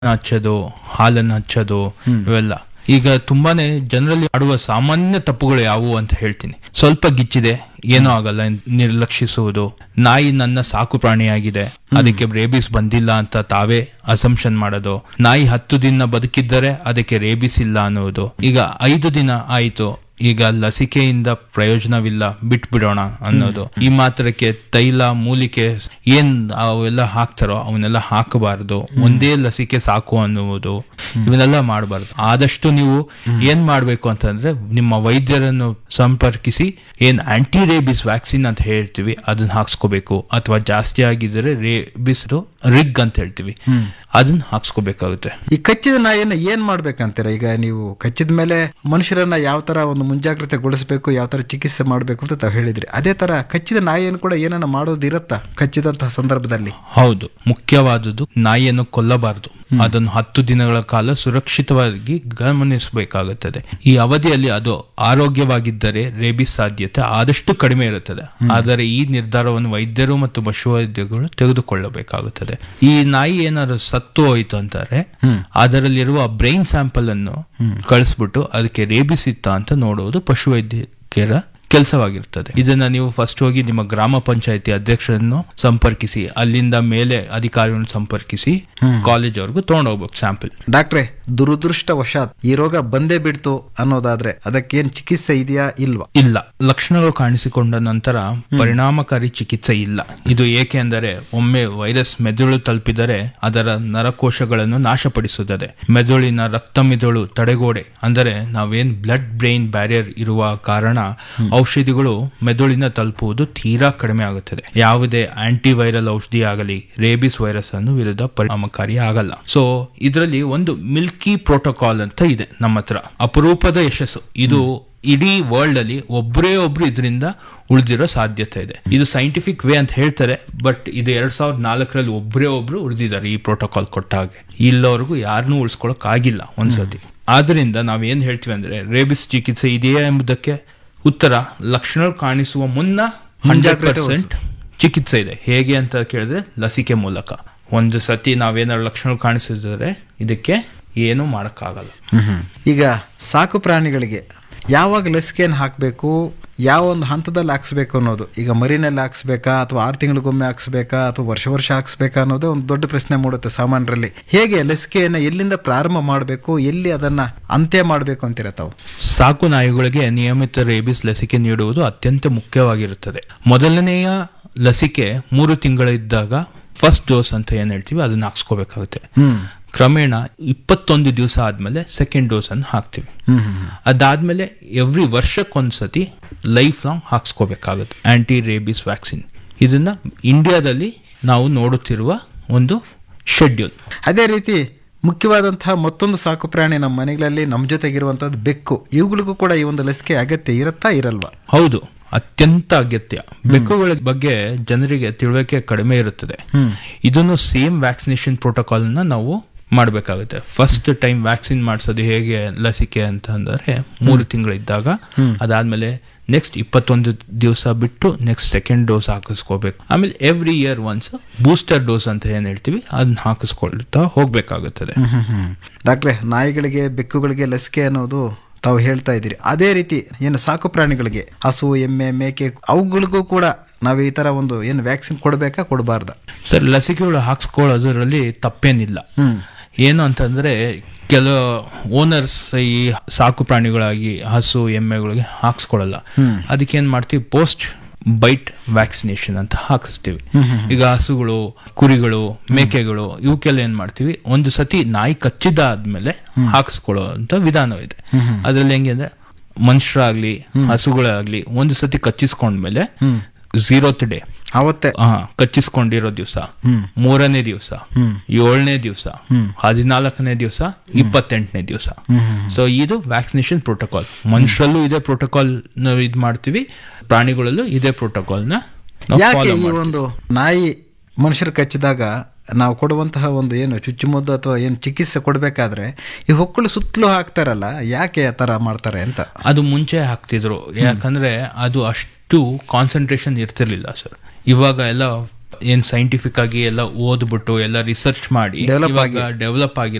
ಹಚ್ಚೋದು ಹಾಲನ್ನು ಹಚ್ಚೋದು ಇವೆಲ್ಲ ಈಗ ತುಂಬಾನೇ ಜನರಲ್ಲಿ ಆಡುವ ಸಾಮಾನ್ಯ ತಪ್ಪುಗಳು ಯಾವುವು ಅಂತ ಹೇಳ್ತೀನಿ ಸ್ವಲ್ಪ ಗಿಚ್ಚಿದೆ ಏನೂ ಆಗಲ್ಲ ನಿರ್ಲಕ್ಷಿಸುವುದು ನಾಯಿ ನನ್ನ ಸಾಕು ಪ್ರಾಣಿಯಾಗಿದೆ ಅದಕ್ಕೆ ರೇಬಿಸ್ ಬಂದಿಲ್ಲ ಅಂತ ತಾವೇ ಅಸಂಪ್ಷನ್ ಮಾಡೋದು ನಾಯಿ ಹತ್ತು ದಿನ ಬದುಕಿದ್ದರೆ ಅದಕ್ಕೆ ರೇಬಿಸ್ ಇಲ್ಲ ಅನ್ನೋದು ಈಗ ಐದು ದಿನ ಆಯಿತು ಈಗ ಲಸಿಕೆಯಿಂದ ಪ್ರಯೋಜನವಿಲ್ಲ ಬಿಟ್ಬಿಡೋಣ ಅನ್ನೋದು ಈ ಮಾತ್ರಕ್ಕೆ ತೈಲ ಮೂಲಿಕೆ ಏನ್ ಅವೆಲ್ಲ ಹಾಕ್ತಾರೋ ಅವನ್ನೆಲ್ಲ ಹಾಕಬಾರದು ಒಂದೇ ಲಸಿಕೆ ಸಾಕು ಅನ್ನುವುದು ಇವನ್ನೆಲ್ಲ ಮಾಡಬಾರ್ದು ಆದಷ್ಟು ನೀವು ಏನ್ ಮಾಡ್ಬೇಕು ಅಂತಂದ್ರೆ ನಿಮ್ಮ ವೈದ್ಯರನ್ನು ಸಂಪರ್ಕಿಸಿ ಏನ್ ಆಂಟಿ ರೇಬಿಸ್ ವ್ಯಾಕ್ಸಿನ್ ಅಂತ ಹೇಳ್ತೀವಿ ಅದನ್ನ ಹಾಕ್ಸ್ಕೋಬೇಕು ಅಥವಾ ಜಾಸ್ತಿ ಆಗಿದ್ರೆ ರೇಬಿಸ್ ರಿಗ್ ಅಂತ ಹೇಳ್ತೀವಿ ಅದನ್ನ ಹಾಕ್ಸ್ಕೋಬೇಕಾಗುತ್ತೆ ಈ ಕಚ್ಚಿದ ನಾಯಿಯನ್ನ ಏನ್ ಮಾಡ್ಬೇಕಂತೀರ ಈಗ ನೀವು ಕಚ್ಚಿದ ಮೇಲೆ ಮನುಷ್ಯರನ್ನ ಯಾವ ತರ ಒಂದು ಮುಂಜಾಗ್ರತೆಗೊಳಿಸಬೇಕು ಯಾವ ತರ ಚಿಕಿತ್ಸೆ ಮಾಡಬೇಕು ಅಂತ ತಾವು ಹೇಳಿದ್ರಿ ಅದೇ ತರ ಕಚ್ಚಿದ ನಾಯಿಯನ್ನು ಕೂಡ ಏನನ್ನ ಮಾಡೋದಿರತ್ತಾ ಕಚ್ಚಿದಂತಹ ಸಂದರ್ಭದಲ್ಲಿ ಹೌದು ಮುಖ್ಯವಾದುದು ನಾಯಿಯನ್ನು ಕೊಲ್ಲಬಾರದು ಅದನ್ನು ಹತ್ತು ದಿನಗಳ ಕಾಲ ಸುರಕ್ಷಿತವಾಗಿ ಗಮನಿಸಬೇಕಾಗುತ್ತದೆ ಈ ಅವಧಿಯಲ್ಲಿ ಅದು ಆರೋಗ್ಯವಾಗಿದ್ದರೆ ರೇಬಿಸ್ ಸಾಧ್ಯತೆ ಆದಷ್ಟು ಕಡಿಮೆ ಇರುತ್ತದೆ ಆದರೆ ಈ ನಿರ್ಧಾರವನ್ನು ವೈದ್ಯರು ಮತ್ತು ಪಶುವೈದ್ಯಗಳು ತೆಗೆದುಕೊಳ್ಳಬೇಕಾಗುತ್ತದೆ ಈ ನಾಯಿ ಏನಾದ್ರು ಸತ್ತು ಹೋಯಿತು ಅಂತಾರೆ ಅದರಲ್ಲಿರುವ ಬ್ರೈನ್ ಸ್ಯಾಂಪಲ್ ಅನ್ನು ಕಳಿಸ್ಬಿಟ್ಟು ಅದಕ್ಕೆ ರೇಬಿಸ್ ಇತ್ತ ಅಂತ ನೋಡುವುದು ಪಶುವೈದ್ಯಕರ ಕೆಲಸವಾಗಿರ್ತದೆ ಇದನ್ನ ನೀವು ಫಸ್ಟ್ ಹೋಗಿ ನಿಮ್ಮ ಗ್ರಾಮ ಪಂಚಾಯತಿ ಅಧ್ಯಕ್ಷರನ್ನು ಸಂಪರ್ಕಿಸಿ ಅಲ್ಲಿಂದ ಮೇಲೆ ಅಧಿಕಾರಿಗಳನ್ನು ಸಂಪರ್ಕಿಸಿ ಕಾಲೇಜ್ ಅವ್ರಿಗೂ ತಗೊಂಡೋಗ್ಬೇಕು ಸ್ಯಾಂಪಲ್ ಡಾಕ್ಟ್ರೆ ದುರದೃಷ್ಟವಶಾತ್ ಈ ರೋಗ ಬಂದೇ ಬಿಡ್ತು ಅನ್ನೋದಾದ್ರೆ ಅದಕ್ಕೇನ್ ಚಿಕಿತ್ಸೆ ಇದೆಯಾ ಇಲ್ವಾ ಇಲ್ಲ ಲಕ್ಷಣಗಳು ಕಾಣಿಸಿಕೊಂಡ ನಂತರ ಪರಿಣಾಮಕಾರಿ ಚಿಕಿತ್ಸೆ ಇಲ್ಲ ಇದು ಏಕೆ ಅಂದರೆ ಒಮ್ಮೆ ವೈರಸ್ ಮೆದುಳು ತಲುಪಿದರೆ ಅದರ ನರಕೋಶಗಳನ್ನು ನಾಶಪಡಿಸುತ್ತದೆ ಮೆದುಳಿನ ರಕ್ತ ಮಿದುಳು ತಡೆಗೋಡೆ ಅಂದರೆ ನಾವೇನ್ ಬ್ಲಡ್ ಬ್ರೈನ್ ಬ್ಯಾರಿಯರ್ ಇರುವ ಕಾರಣ ಔಷಧಿಗಳು ಮೆದುಳಿನ ತಲುಪುವುದು ತೀರಾ ಕಡಿಮೆ ಆಗುತ್ತದೆ ಯಾವುದೇ ಆಂಟಿ ವೈರಲ್ ಔಷಧಿ ಆಗಲಿ ರೇಬಿಸ್ ವೈರಸ್ ಅನ್ನು ವಿರುದ್ಧ ಪರಿಣಾಮಕಾರಿ ಆಗಲ್ಲ ಸೊ ಇದರಲ್ಲಿ ಒಂದು ಮಿಲ್ಕಿ ಪ್ರೋಟೋಕಾಲ್ ಅಂತ ಇದೆ ನಮ್ಮ ಹತ್ರ ಅಪರೂಪದ ಯಶಸ್ಸು ಇದು ಇಡೀ ವರ್ಲ್ಡ್ ಅಲ್ಲಿ ಒಬ್ಬರೇ ಒಬ್ರು ಇದರಿಂದ ಉಳಿದಿರೋ ಸಾಧ್ಯತೆ ಇದೆ ಇದು ಸೈಂಟಿಫಿಕ್ ವೇ ಅಂತ ಹೇಳ್ತಾರೆ ಬಟ್ ಇದು ಎರಡ್ ಸಾವಿರದ ನಾಲ್ಕರಲ್ಲಿ ಒಬ್ಬರೇ ಒಬ್ರು ಉಳಿದಿದ್ದಾರೆ ಈ ಪ್ರೋಟೋಕಾಲ್ ಕೊಟ್ಟ ಹಾಗೆ ಇಲ್ಲವರೆಗೂ ಯಾರನ್ನೂ ಉಳಿಸ್ಕೊಳಕ್ ಆಗಿಲ್ಲ ಒಂದ್ಸತಿ ಆದ್ರಿಂದ ನಾವೇನ್ ಹೇಳ್ತೀವಿ ಅಂದ್ರೆ ರೇಬಿಸ್ ಚಿಕಿತ್ಸೆ ಇದೆಯಾ ಎಂಬುದಕ್ಕೆ ಉತ್ತರ ಲಕ್ಷಣ ಕಾಣಿಸುವ ಮುನ್ನ ಹಂಡ್ರೆಡ್ ಪರ್ಸೆಂಟ್ ಚಿಕಿತ್ಸೆ ಇದೆ ಹೇಗೆ ಅಂತ ಕೇಳಿದ್ರೆ ಲಸಿಕೆ ಮೂಲಕ ಒಂದು ಸತಿ ನಾವೇನಾದ್ರು ಲಕ್ಷಣ ಕಾಣಿಸಿದ್ರೆ ಇದಕ್ಕೆ ಏನು ಮಾಡಕ್ಕಾಗಲ್ಲ ಈಗ ಸಾಕು ಪ್ರಾಣಿಗಳಿಗೆ ಯಾವಾಗ ಲಸಿಕೆಯನ್ನು ಹಾಕಬೇಕು ಯಾವ ಒಂದು ಹಂತದಲ್ಲಿ ಹಾಕ್ಸ್ಬೇಕು ಅನ್ನೋದು ಈಗ ಮರಿನಲ್ಲಿ ಹಾಕ್ಸ್ಬೇಕಾ ಅಥವಾ ಆರು ತಿಂಗಳಿಗೊಮ್ಮೆ ಹಾಕ್ಸ್ಬೇಕಾ ಅಥವಾ ವರ್ಷ ವರ್ಷ ಹಾಕ್ಸ್ಬೇಕಾ ಅನ್ನೋದೇ ಒಂದು ದೊಡ್ಡ ಪ್ರಶ್ನೆ ಮೂಡುತ್ತೆ ಸಾಮಾನ್ಯರಲ್ಲಿ ಹೇಗೆ ಲಸಿಕೆಯನ್ನು ಎಲ್ಲಿಂದ ಪ್ರಾರಂಭ ಮಾಡಬೇಕು ಎಲ್ಲಿ ಅದನ್ನ ಅಂತ್ಯ ಮಾಡಬೇಕು ಅಂತೀರ ತಾವು ಸಾಕು ನಾಯಿಗಳಿಗೆ ನಿಯಮಿತ ರೇಬಿಸ್ ಲಸಿಕೆ ನೀಡುವುದು ಅತ್ಯಂತ ಮುಖ್ಯವಾಗಿರುತ್ತದೆ ಮೊದಲನೆಯ ಲಸಿಕೆ ಮೂರು ತಿಂಗಳಿದ್ದಾಗ ಫಸ್ಟ್ ಡೋಸ್ ಅಂತ ಏನ್ ಹೇಳ್ತೀವಿ ಅದನ್ನ ಹಾಕ್ಸ್ಕೋಬೇಕಾಗುತ್ತೆ ಹ್ಮ್ ಕ್ರಮೇಣ ಇಪ್ಪತ್ತೊಂದು ದಿವಸ ಆದ್ಮೇಲೆ ಸೆಕೆಂಡ್ ಡೋಸ್ ಅನ್ನು ಹಾಕ್ತಿವಿ ಹ್ಮ್ ಹ್ಮ್ ಅದಾದ್ಮೇಲೆ ಎವ್ರಿ ವರ್ಷಕ್ಕೊಂದ್ಸತಿ ಲೈಫ್ ಲಾಂಗ್ ಹಾಕ್ಸ್ಕೋಬೇಕಾಗುತ್ತೆ ಆಂಟಿ ರೇಬಿಸ್ ವ್ಯಾಕ್ಸಿನ್ ಇದನ್ನ ಇಂಡಿಯಾದಲ್ಲಿ ನಾವು ನೋಡುತ್ತಿರುವ ಒಂದು ಶೆಡ್ಯೂಲ್ ಅದೇ ರೀತಿ ಮುಖ್ಯವಾದಂತಹ ಮತ್ತೊಂದು ಸಾಕು ಪ್ರಾಣಿ ನಮ್ಮ ಮನೆಗಳಲ್ಲಿ ನಮ್ಮ ಜೊತೆಗಿರುವಂತದ್ದು ಬೆಕ್ಕು ಇವುಗಳಿಗೂ ಕೂಡ ಈ ಒಂದು ಲಸಿಕೆ ಅಗತ್ಯ ಇರುತ್ತಾ ಇರಲ್ವಾ ಹೌದು ಅತ್ಯಂತ ಅಗತ್ಯ ಬೆಕ್ಕುಗಳ ಬಗ್ಗೆ ಜನರಿಗೆ ತಿಳುವಳಿಕೆ ಕಡಿಮೆ ಇರುತ್ತದೆ ಇದನ್ನು ಸೇಮ್ ವ್ಯಾಕ್ಸಿನೇಷನ್ ಪ್ರೋಟೋಕಾಲ್ ನ ನಾವು ಮಾಡಬೇಕಾಗುತ್ತೆ ಫಸ್ಟ್ ಟೈಮ್ ವ್ಯಾಕ್ಸಿನ್ ಮಾಡಿಸೋದು ಹೇಗೆ ಲಸಿಕೆ ಅಂತ ಅಂದ್ರೆ ಮೂರು ತಿಂಗಳಿದ್ದಾಗ ಅದಾದ್ಮೇಲೆ ನೆಕ್ಸ್ಟ್ ಇಪ್ಪತ್ತೊಂದು ದಿವಸ ಬಿಟ್ಟು ನೆಕ್ಸ್ಟ್ ಸೆಕೆಂಡ್ ಡೋಸ್ ಹಾಕಿಸ್ಕೋಬೇಕು ಆಮೇಲೆ every year once booster dose ಅಂತ ಏನ್ ಹೇಳ್ತೀವಿ ಅದನ್ನ ಹಾಕಿಸ್ಕೊಳ್ತಾ ಹೋಗ್ಬೇಕಾಗುತ್ತದೆ ಡಾಕ್ಟ್ರೆ ನಾಯಿಗಳಿಗೆ ಬೆಕ್ಕುಗಳಿಗೆ ಲಸಿಕೆ ಅನ್ನೋದು ತಾವು ಹೇಳ್ತಾ ಇದ್ದೀರಿ ಅದೇ ರೀತಿ ಏನು ಸಾಕು ಪ್ರಾಣಿಗಳಿಗೆ ಹಸು ಎಮ್ಮೆ ಮೇಕೆ ಅವುಗಳಿಗೂ ಕೂಡ ನಾವು ಈ ತರ ಒಂದು ಏನು ವ್ಯಾಕ್ಸಿನ್ ಕೊಡಬೇಕಾ ಕೊಡಬಾರ್ದ ಸರ್ ಲಸಿಕೆಗಳು ಹಾಕ್ಸ್ಕೊಳ್ಳೋದ್ರಲ್ಲಿ ತಪ್ಪೇನಿಲ್ಲ ಏನು ಅಂತಂದ್ರೆ ಕೆಲವು ಓನರ್ಸ್ ಈ ಸಾಕು ಪ್ರಾಣಿಗಳಾಗಿ ಹಸು ಎಮ್ಮೆಗಳಿಗೆ ಹಾಕ್ಸ್ಕೊಳ್ಳಲ್ಲ ಅದಕ್ಕೆ ಏನ್ ಮಾಡ್ತೀವಿ ಪೋಸ್ಟ್ ಬೈಟ್ ವ್ಯಾಕ್ಸಿನೇಷನ್ ಅಂತ ಹಾಕಿಸ್ತೀವಿ ಈಗ ಹಸುಗಳು ಕುರಿಗಳು ಮೇಕೆಗಳು ಇವಕ್ಕೆಲ್ಲ ಏನ್ ಮಾಡ್ತೀವಿ ಒಂದು ಸತಿ ನಾಯಿ ಕಚ್ಚಿದಾದ್ಮೇಲೆ ಹಾಕಿಸ್ಕೊಳ್ಳೋ ಅಂತ ವಿಧಾನ ಇದೆ ಅದ್ರಲ್ಲಿ ಹೆಂಗೆ ಅಂದ್ರೆ ಮನುಷ್ಯರಾಗ್ಲಿ ಹಸುಗಳಾಗ್ಲಿ ಒಂದು ಸತಿ ಕಚ್ಚಿಸ್ಕೊಂಡ್ಮೇಲೆ ಝೀರೋತ್ ಡೇ ಅವತ್ತೇ ಹಾ ಕಚ್ಚಿಸ್ಕೊಂಡಿರೋ ದಿವಸ ಮೂರನೇ ದಿವಸ ಏಳನೇ ದಿವಸ ಹದಿನಾಲ್ಕನೇ ದಿವಸ ಇಪ್ಪತ್ತೆಂಟನೇ ದಿವಸ ಸೊ ಇದು ವ್ಯಾಕ್ಸಿನೇಷನ್ ಪ್ರೋಟೋಕಾಲ್ ಮನುಷ್ಯರಲ್ಲೂ ಇದೇ ಪ್ರೋಟೋಕಾಲ್ ಇದ್ ಮಾಡ್ತೀವಿ ಪ್ರಾಣಿಗಳಲ್ಲೂ ಇದೇ ಪ್ರೋಟೋಕಾಲ್ ನ ನಾವು ಯಾಕೆ follow ಈ ಮಾಡ್ತೀವಿ. ಒಂದು ನಾಯಿ ಮನುಷ್ಯರು ಕಚ್ಚಿದಾಗ ನಾವು ಕೊಡುವಂತಹ ಒಂದು ಏನು ಚುಚ್ಚುಮದ್ದು ಅಥವಾ ಏನು ಚಿಕಿತ್ಸೆ ಕೊಡಬೇಕಾದ್ರೆ ಈ ಹೊಕ್ಕಳು ಸುತ್ತಲೂ ಹಾಕ್ತಾರಲ್ಲ ಯಾಕೆ ಆ ಥರ ಮಾಡ್ತಾರೆ ಅಂತ ಅದು ಮುಂಚೆ ಹಾಕ್ತಿದ್ರು ಯಾಕಂದ್ರೆ ಅದು ಅಷ್ಟು ಕಾನ್ಸಂಟ್ರೇಷನ್ ಇರ್ತಿರ್ಲಿಲ್ಲ ಸರ್ ಇವಾಗ ಎಲ್ಲ ಏನ್ ಸೈಂಟಿಫಿಕ್ ಆಗಿ ಎಲ್ಲ ಓದ್ಬಿಟ್ಟು ಎಲ್ಲ ರಿಸರ್ಚ್ ಮಾಡಿ Develop ಇವಾಗ ಡೆವಲಪ್ ಆಗಿ